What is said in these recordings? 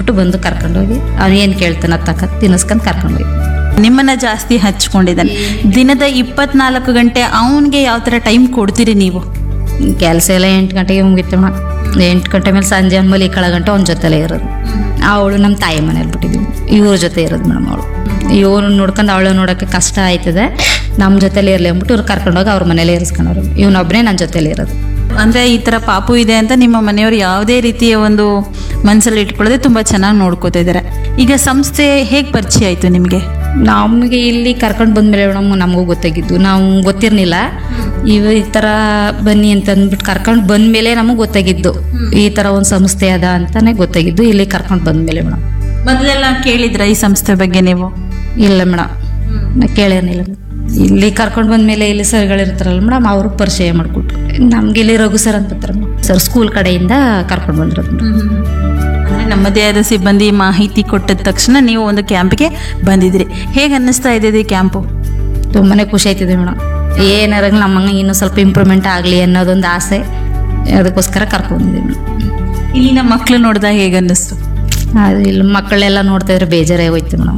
ಅಂದ್ಬಿಟ್ಟು ಬಂದು ಕರ್ಕೊಂಡೋಗಿ ಅವ್ನು ಏನು ಕೇಳ್ತಾನೆ ಅದ್ ತಕ್ಕ ತಿನ್ನಿಸ್ಕೊಂಡು ಕರ್ಕೊಂಡೋಗಿ ನಿಮ್ಮನ್ನ ಜಾಸ್ತಿ ಹಚ್ಕೊಂಡಿದ್ದಾನೆ ದಿನದ ಇಪ್ಪತ್ನಾಲ್ಕು ಗಂಟೆ ಅವನಿಗೆ ಯಾವ ಥರ ಟೈಮ್ ಕೊಡ್ತೀರಿ ನೀವು ಕೆಲಸ ಎಲ್ಲ ಎಂಟು ಗಂಟೆಗೆ ಮುಗಿತು ಮೇಡಮ್ ಎಂಟು ಗಂಟೆ ಮೇಲೆ ಸಂಜೆ ಮಲಿ ಕಳ ಗಂಟೆ ಅವ್ನ ಜೊತೆಲೇ ಇರೋದು ಅವಳು ನಮ್ಮ ತಾಯಿ ಮನೇಲಿ ಬಿಟ್ಟಿದ್ದೀವಿ ಇವ್ರ ಜೊತೆ ಇರೋದು ಮೇಡಮ್ ಅವಳು ಇವನು ನೋಡ್ಕೊಂಡು ಅವಳು ನೋಡೋಕ್ಕೆ ಕಷ್ಟ ಆಯ್ತದೆ ನಮ್ಮ ಜೊತೆಲಿ ಇರಲಿ ಅಂದ್ಬಿಟ್ಟು ಇವ್ರು ಕರ್ಕೊಂಡೋಗಿ ಅವ್ರ ಮನೇಲಿ ಇರಿಸ್ಕೊಂಡವ್ರು ಇವನೊಬ್ಬನೇ ನನ್ನ ಜೊತೆಲಿ ಇರೋದು ಅಂದ್ರೆ ಈ ತರ ಪಾಪು ಇದೆ ಅಂತ ನಿಮ್ಮ ಮನೆಯವರು ಯಾವುದೇ ರೀತಿಯ ಒಂದು ಮನಸ್ಸಲ್ಲಿ ಇಟ್ಕೊಳ್ಳದೆ ತುಂಬಾ ಚೆನ್ನಾಗಿ ನೋಡ್ಕೋತಾ ಇದ್ದಾರೆ ಈಗ ಸಂಸ್ಥೆ ಹೇಗೆ ಪರಿಚಯ ಆಯ್ತು ನಿಮಗೆ ನಮಗೆ ಇಲ್ಲಿ ಕರ್ಕೊಂಡು ಬಂದ್ಮೇಲೆ ಮೇಡಮ್ ನಮಗೂ ಗೊತ್ತಾಗಿದ್ದು ನಾವು ಗೊತ್ತಿರ್ಲಿಲ್ಲ ಇವ ಈ ಥರ ಬನ್ನಿ ಅಂತ ಅಂದ್ಬಿಟ್ಟು ಕರ್ಕೊಂಡು ಬಂದ್ಮೇಲೆ ನಮಗೆ ಗೊತ್ತಾಗಿದ್ದು ಈ ಥರ ಒಂದು ಸಂಸ್ಥೆ ಅದ ಅಂತಾನೆ ಗೊತ್ತಾಗಿದ್ದು ಇಲ್ಲಿ ಕರ್ಕೊಂಡು ಬಂದ್ಮೇಲೆ ಮೇಡಮ್ ಮೊದಲೆಲ್ಲ ಕೇಳಿದ್ರ ಈ ಸಂಸ್ಥೆ ಬಗ್ಗೆ ನೀವು ಇಲ್ಲ ಮೇಡಮ್ ನಾ ಕೇಳೇನಿಲ್ಲ ಮೇಡಮ್ ಇಲ್ಲಿ ಕರ್ಕೊಂಡು ಬಂದ್ಮೇಲೆ ಇಲ್ಲಿ ಸರ್ಗಳಿರ್ತಾರಲ್ಲ ಮೇಡಮ್ ಅವರು ಪರಿಚಯ ಮಾಡಿಕೊಟ್ರು ನಮ್ಗೆ ಇಲ್ಲಿ ರಘು ಸರ್ ಅಂತ ಬರ್ತಾರೆ ಮೇಡಮ್ ಸರ್ ಸ್ಕೂಲ್ ಕಡೆಯಿಂದ ಕರ್ಕೊಂಡು ಬಂದಿರೋದು ಮೇಡಮ್ ಅಂದ್ರೆ ನಮ್ಮದೇ ಆದ ಸಿಬ್ಬಂದಿ ಮಾಹಿತಿ ಕೊಟ್ಟಿದ ತಕ್ಷಣ ನೀವು ಒಂದು ಕ್ಯಾಂಪ್ಗೆ ಬಂದಿದ್ರಿ ಹೇಗೆ ಅನ್ನಿಸ್ತಾ ಇದೆ ಈ ಕ್ಯಾಂಪು ತುಂಬಾನೇ ಖುಷಿ ಆಯ್ತಿದೆ ಮೇಡಮ್ ಏನಾರ ನಮ್ಮಂಗೆ ಇನ್ನೂ ಸ್ವಲ್ಪ ಇಂಪ್ರೂವ್ಮೆಂಟ್ ಆಗಲಿ ಅನ್ನೋದೊಂದು ಆಸೆ ಅದಕ್ಕೋಸ್ಕರ ಕರ್ಕೊಂಡಿದ್ದೀವಿ ಮೇಡಮ್ ಇಲ್ಲಿನ ಮಕ್ಕಳು ನೋಡಿದಾಗ ಹೇಗೆ ಅನ್ನಿಸ್ತು ಅದು ಇಲ್ಲಿ ಮಕ್ಕಳೆಲ್ಲ ನೋಡ್ತಾ ಇದ್ರೆ ಬೇಜಾರೇ ಹೋಯ್ತು ಮೇಡಮ್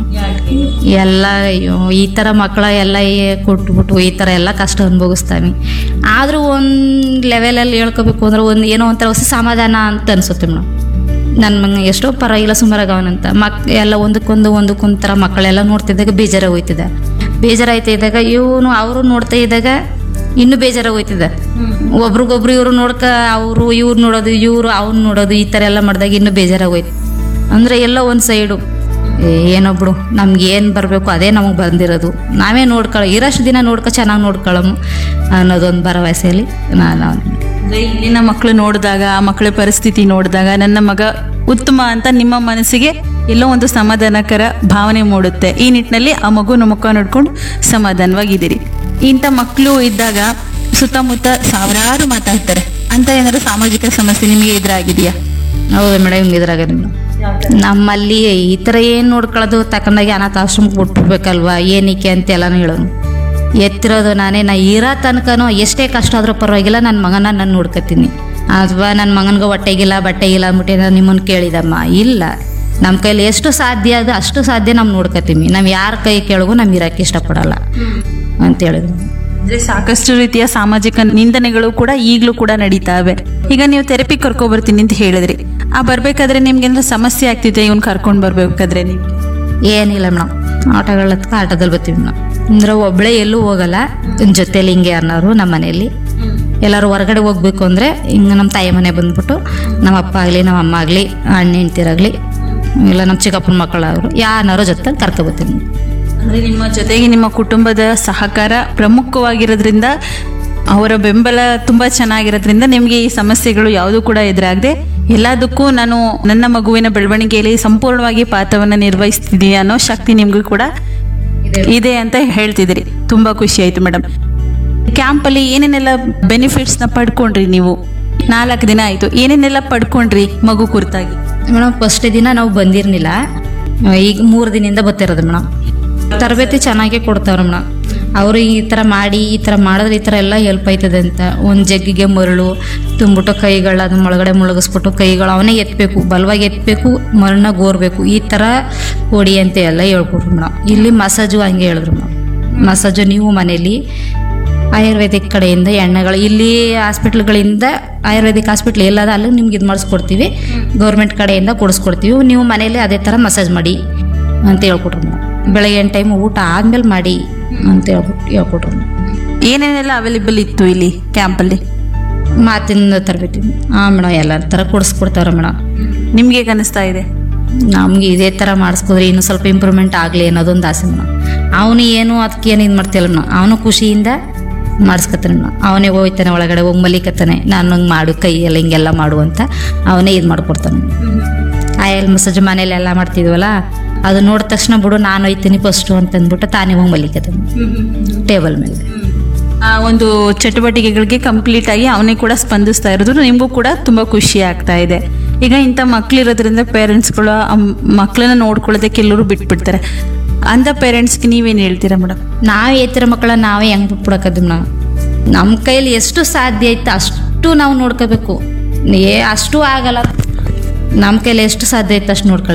ಎಲ್ಲ ಅಯ್ಯೋ ಈ ಥರ ಮಕ್ಕಳ ಎಲ್ಲ ಏ- ಕೊಟ್ಬಿಟ್ಟು ಈ ಥರ ಎಲ್ಲ ಕಷ್ಟ ಅನುಭವಿಸ್ತಾವೆ ಆದರೂ ಒಂದು ಲೆವೆಲಲ್ಲಿ ಹೇಳ್ಕೋಬೇಕು ಅಂದ್ರೆ ಒಂದು ಏನೋ ಒಂಥರ ಹೊಸ ಸಮಾಧಾನ ಅಂತ ಅನಿಸುತ್ತೆ ಮೇಡಮ್ ನನ್ನ ಮಗ ಎಷ್ಟೋ ಪರವಾಗಿಲ್ಲ ಸುಮಾರಾಗವನಂತ ಮಕ್ ಎಲ್ಲ ಒಂದಕ್ಕೊಂದು ಒಂದಕ್ಕೊಂದು ಥರ ಮಕ್ಕಳೆಲ್ಲ ನೋಡ್ತಿದ್ದಾಗ ಬೇಜಾರಾಗಿ ಹೋಯ್ತಿದೆ ಬೇಜಾರಾಯ್ತಾ ಇದ್ದಾಗ ಇವನು ಅವರು ನೋಡ್ತಾ ಇದ್ದಾಗ ಇನ್ನೂ ಬೇಜಾರಾಗಿ ಹೋಯ್ತಿದೆ ಒಬ್ರಿಗೊಬ್ರು ಇವರು ನೋಡ್ಕ ಅವರು ಇವ್ರು ನೋಡೋದು ಇವರು ಅವ್ನು ನೋಡೋದು ಈ ಥರ ಎಲ್ಲ ಮಾಡಿದಾಗ ಇನ್ನೂ ಬೇಜಾರಾಗಿ ಹೋಯ್ತು ಅಂದರೆ ಎಲ್ಲೋ ಒಂದು ಸೈಡು ಏನೋ ಬಿಡು ನಮ್ಗೆ ಏನು ಬರಬೇಕು ಅದೇ ನಮಗೆ ಬಂದಿರೋದು ನಾವೇ ನೋಡ್ಕೊಳ್ಳೋ ಇರೋಷ್ಟು ದಿನ ನೋಡ್ಕೊ ಚೆನ್ನಾಗಿ ನೋಡ್ಕೊಳ್ಳೋಮು ಅನ್ನೋದೊಂದು ಭರವಸೆಯಲ್ಲಿ ನಾನು ಅಂದ್ರೆ ಇಲ್ಲಿನ ಮಕ್ಕಳು ನೋಡಿದಾಗ ಆ ಮಕ್ಕಳ ಪರಿಸ್ಥಿತಿ ನೋಡಿದಾಗ ನನ್ನ ಮಗ ಉತ್ತಮ ಅಂತ ನಿಮ್ಮ ಮನಸ್ಸಿಗೆ ಎಲ್ಲೋ ಒಂದು ಸಮಾಧಾನಕರ ಭಾವನೆ ಮೂಡುತ್ತೆ ಈ ನಿಟ್ಟಿನಲ್ಲಿ ಆ ಮಗುನ ಮುಖ ನೋಡ್ಕೊಂಡು ಸಮಾಧಾನವಾಗಿದ್ದೀರಿ ಇಂಥ ಮಕ್ಕಳು ಇದ್ದಾಗ ಸುತ್ತಮುತ್ತ ಸಾವಿರಾರು ಮಾತಾಡ್ತಾರೆ ಅಂತ ಏನಾದ್ರು ಸಾಮಾಜಿಕ ಸಮಸ್ಯೆ ನಿಮಗೆ ಎದುರಾಗಿದೆಯಾ ಹೌದು ಮೇಡಮ್ ಇದ್ರಾಗ ನಮ್ಮಲ್ಲಿ ಈ ಥರ ಏನು ನೋಡ್ಕೊಳ್ಳೋದು ತಕೊಂಡಾಗ ಅನಾಥಾಶ್ರಮಕ್ಕೆ ಬಿಟ್ಬಿಡ್ಬೇಕಲ್ವಾ ಏನಕ್ಕೆ ಅಂತ ಎಲ್ಲನೂ ಹೇಳೋನು ಎತ್ತಿರೋದು ನಾನೇ ನಾ ಇರೋ ತನಕನೂ ಎಷ್ಟೇ ಕಷ್ಟ ಆದರೂ ಪರವಾಗಿಲ್ಲ ನನ್ನ ಮಗನ ನಾನು ನೋಡ್ಕೊತೀನಿ ಅಥವಾ ನನ್ನ ಮಗನಿಗೆ ಹೊಟ್ಟೆಗಿಲ್ಲ ಬಟ್ಟೆಗಿಲ್ಲ ಅಂದ್ಬಿಟ್ಟು ನಾನು ನಿಮ್ಮನ್ನು ಕೇಳಿದಮ್ಮ ಇಲ್ಲ ನಮ್ಮ ಕೈಲಿ ಎಷ್ಟು ಸಾಧ್ಯ ಅದು ಅಷ್ಟು ಸಾಧ್ಯ ನಾವು ನೋಡ್ಕೊತೀವಿ ನಾವು ಯಾರ ಕೈ ಕೆಳಗೂ ನಾವು ಇರೋಕ್ಕೆ ಇಷ್ಟಪಡಲ್ಲ ಅಂತ ಹೇಳಿದ್ರು ಅಂದ್ರೆ ಸಾಕಷ್ಟು ರೀತಿಯ ಸಾಮಾಜಿಕ ನಿಂದನೆಗಳು ಕೂಡ ಈಗಲೂ ಕೂಡ ನಡೀತಾವೆ ಈಗ ನೀವು ಥೆರಪಿ ಕರ್ಕೊ ಬರ್ತೀನಿ ಅಂತ ಹೇಳಿದ್ರಿ ಆ ಬರ್ಬೇಕಾದ್ರೆ ನಿಮ್ಗೆ ಏನಾದ್ರು ಸಮಸ್ಯೆ ಆಗ್ತಿದೆ ಇವ್ನು ಕರ್ಕೊಂಡು ಬರ್ಬೇಕಾದ್ರೆ ನೀವು ಏನಿಲ್ಲ ಮೇಡಮ್ ಆಟಗಳ ಆಟೋದಲ್ಲಿ ಬರ್ತೀವಿ ಮೇಡಮ್ ಅಂದ್ರೆ ಒಬ್ಬಳೇ ಎಲ್ಲೂ ಹೋಗಲ್ಲ ಜೊತೆಲಿ ಹಿಂಗೆ ಯಾರನ್ನಾರು ನಮ್ಮ ಮನೆಯಲ್ಲಿ ಎಲ್ಲರೂ ಹೊರಗಡೆ ಹೋಗ್ಬೇಕು ಅಂದರೆ ಹಿಂಗೆ ನಮ್ಮ ತಾಯಿ ಮನೆ ಬಂದ್ಬಿಟ್ಟು ನಮ್ಮ ಅಪ್ಪ ಆಗಲಿ ನಮ್ಮ ಅಮ್ಮ ಆಗಲಿ ಅಣ್ಣ ಹೆಂಡ್ತಿರಾಗಲಿ ಇಲ್ಲ ನಮ್ಮ ಚಿಕ್ಕಪ್ಪನ ಮಕ್ಕಳಾದ್ರು ಯಾರನ್ನಾರು ಜೊತೆ ಕರ್ಕೊಬರ್ತೀನಿ ಅಂದ್ರೆ ನಿಮ್ಮ ಜೊತೆಗೆ ನಿಮ್ಮ ಕುಟುಂಬದ ಸಹಕಾರ ಪ್ರಮುಖವಾಗಿರೋದ್ರಿಂದ ಅವರ ಬೆಂಬಲ ತುಂಬಾ ಚೆನ್ನಾಗಿರೋದ್ರಿಂದ ನಿಮಗೆ ಈ ಸಮಸ್ಯೆಗಳು ಯಾವುದೂ ಕೂಡ ಎದುರಾಗದೆ ಎಲ್ಲದಕ್ಕೂ ನಾನು ನನ್ನ ಮಗುವಿನ ಬೆಳವಣಿಗೆಯಲ್ಲಿ ಸಂಪೂರ್ಣವಾಗಿ ಪಾತ್ರವನ್ನು ನಿರ್ವಹಿಸ್ತಿದ್ದೀನಿ ಅನ್ನೋ ಶಕ್ತಿ ನಿಮಗೂ ಕೂಡ ಇದೆ ಅಂತ ಹೇಳ್ತಿದ್ದೀರಿ ತುಂಬಾ ಖುಷಿ ಆಯ್ತು ಮೇಡಮ್ ಕ್ಯಾಂಪಲ್ಲಿ ಏನೇನೆಲ್ಲ ಬೆನಿಫಿಟ್ಸ್ನ ಪಡ್ಕೊಂಡ್ರಿ ನೀವು ನಾಲ್ಕು ದಿನ ಆಯ್ತು ಏನೇನೆಲ್ಲ ಪಡ್ಕೊಂಡ್ರಿ ಮಗು ಕುರಿತಾಗಿ ಮೇಡಮ್ ಫಸ್ಟ್ ದಿನ ನಾವು ಬಂದಿರಲಿಲ್ಲ ಈಗ ಮೂರು ದಿನದಿಂದ ಬರ್ತಿರೋದು ಮೇಡಮ್ ತರಬೇತಿ ಚೆನ್ನಾಗೇ ಕೊಡ್ತಾವ್ರೆ ಮೇಡಮ್ ಅವರು ಈ ಥರ ಮಾಡಿ ಈ ಥರ ಮಾಡಿದ್ರೆ ಈ ಥರ ಎಲ್ಲ ಹೆಲ್ಪ್ ಆಯ್ತದೆ ಅಂತ ಒಂದು ಜಗ್ಗಿಗೆ ಮರಳು ತುಂಬಿಟ್ಟು ಕೈಗಳು ಅದನ್ನ ಒಳಗಡೆ ಮುಳುಗಿಸ್ಬಿಟ್ಟು ಕೈಗಳು ಅವನೇ ಎತ್ತಬೇಕು ಬಲವಾಗಿ ಎತ್ತಬೇಕು ಮರಳನ್ನ ಗೋರ್ಬೇಕು ಈ ಥರ ಕೊಡಿ ಅಂತ ಎಲ್ಲ ಹೇಳ್ಕೊಟ್ರು ಮೇಡಮ್ ಇಲ್ಲಿ ಮಸಾಜು ಹಂಗೆ ಹೇಳಿದ್ರು ಮೇಡಮ್ ಮಸಾಜು ನೀವು ಮನೇಲಿ ಆಯುರ್ವೇದಿಕ್ ಕಡೆಯಿಂದ ಎಣ್ಣೆಗಳು ಇಲ್ಲಿ ಹಾಸ್ಪಿಟ್ಲ್ಗಳಿಂದ ಆಯುರ್ವೇದಿಕ್ ಹಾಸ್ಪಿಟ್ಲ್ ಎಲ್ಲದ ಅಲ್ಲಿ ನಿಮ್ಗೆ ಇದು ಮಾಡಿಸ್ಕೊಡ್ತೀವಿ ಗೌರ್ಮೆಂಟ್ ಕಡೆಯಿಂದ ಕೊಡಿಸ್ಕೊಡ್ತೀವಿ ನೀವು ಮನೇಲಿ ಅದೇ ಥರ ಮಸಾಜ್ ಮಾಡಿ ಅಂತ ಹೇಳ್ಕೊಟ್ರು ಮೇಡಮ್ ಬೆಳಗ್ಗೆ ಟೈಮ್ ಊಟ ಆದ್ಮೇಲೆ ಮಾಡಿ ಅಂತ ಹೇಳ್ಬಿಟ್ಟು ಹೇಳ್ಕೊಟ್ರು ಮೇಡಮ್ ಏನೇನೆಲ್ಲ ಅವೈಲೇಬಲ್ ಇತ್ತು ಇಲ್ಲಿ ಕ್ಯಾಂಪಲ್ಲಿ ಮಾತಿನ ತರಬೇತಿ ಹಾಂ ಮೇಡಮ್ ಎಲ್ಲ ಥರ ಕೊಡಿಸ್ಕೊಡ್ತಾವ್ರೆ ಮೇಡಮ್ ನಿಮ್ಗೆ ಹೇಗೆ ಅನಿಸ್ತಾ ಇದೆ ನಮ್ಗೆ ಇದೇ ಥರ ಮಾಡಿಸ್ಕೋದ್ರೆ ಇನ್ನೂ ಸ್ವಲ್ಪ ಇಂಪ್ರೂವ್ಮೆಂಟ್ ಆಗಲಿ ಅನ್ನೋದೊಂದು ಆಸೆ ಮೇಡಮ್ ಅವನು ಏನು ಅದಕ್ಕೆ ಏನು ಇದು ಮಾಡ್ತಿಲ್ಲ ಮೇಡಮ್ ಅವನು ಖುಷಿಯಿಂದ ಮಾಡಿಸ್ಕೊತಾನೆ ಮೇಡಮ್ ಅವನೇ ಹೋಯ್ತಾನೆ ಒಳಗಡೆ ಹೋಗಿ ಮಲಿಕತ್ತಾನೆ ನಾನು ಹಂಗೆ ಮಾಡು ಕೈಯೆಲ್ಲ ಹಿಂಗೆಲ್ಲ ಮಾಡು ಅಂತ ಅವನೇ ಇದು ಮಾಡ್ಕೊಡ್ತಾನೆ ಆಯಲ್ ಮಸಾಜ್ ಮನೇಲಿ ಎಲ್ಲ ಮಾಡ್ತಿದ್ವಲ್ಲ ಅದು ನೋಡಿದ ತಕ್ಷಣ ಬಿಡು ನಾನು ಹೋಯ್ತೀನಿ ಫಸ್ಟು ಅಂತಂದ್ಬಿಟ್ಟು ತಾನೇ ಹೋಗಿ ಮಲಿಕತ್ತಾನೆ ಟೇಬಲ್ ಮೇಲೆ ಆ ಒಂದು ಚಟುವಟಿಕೆಗಳಿಗೆ ಕಂಪ್ಲೀಟ್ ಆಗಿ ಅವನೇ ಕೂಡ ಸ್ಪಂದಿಸ್ತಾ ಇರೋದು ನಿಮಗೂ ಕೂಡ ತುಂಬಾ ಖುಷಿ ಆಗ್ತಾ ಇದೆ ಈಗ ಇಂಥ ಮಕ್ಳಿರೋದ್ರಿಂದ ಪೇರೆಂಟ್ಸ್ಗಳು ಮಕ್ಕಳನ್ನ ನೋಡ್ಕೊಳ್ಳೋದಕ್ಕೆ ಎಲ್ಲರೂ ಬಿಟ್ಬಿಡ್ತಾರೆ ಅಂಥ ಪೇರೆಂಟ್ಸ್ಗೆ ನೀವೇನು ಹೇಳ್ತೀರಾ ಮೇಡಮ್ ನಾವೇ ಎತ್ತಿರ ಮಕ್ಕಳನ್ನ ನಾವೇ ಹೆಂಗೆ ಬಿಟ್ಬಿಡಕದ್ದು ನಾವು ನಮ್ಮ ಕೈಲಿ ಎಷ್ಟು ಸಾಧ್ಯ ಐತೆ ಅಷ್ಟು ನಾವು ನೋಡ್ಕೋಬೇಕು ಏ ಅಷ್ಟು ಆಗಲ್ಲ ನಮ್ಮ ಕೈಲಿ ಎಷ್ಟು ಸಾಧ್ಯ ಐತೆ ಅಷ್ಟು ನೋಡ್ಕೊಳ್ಳಿ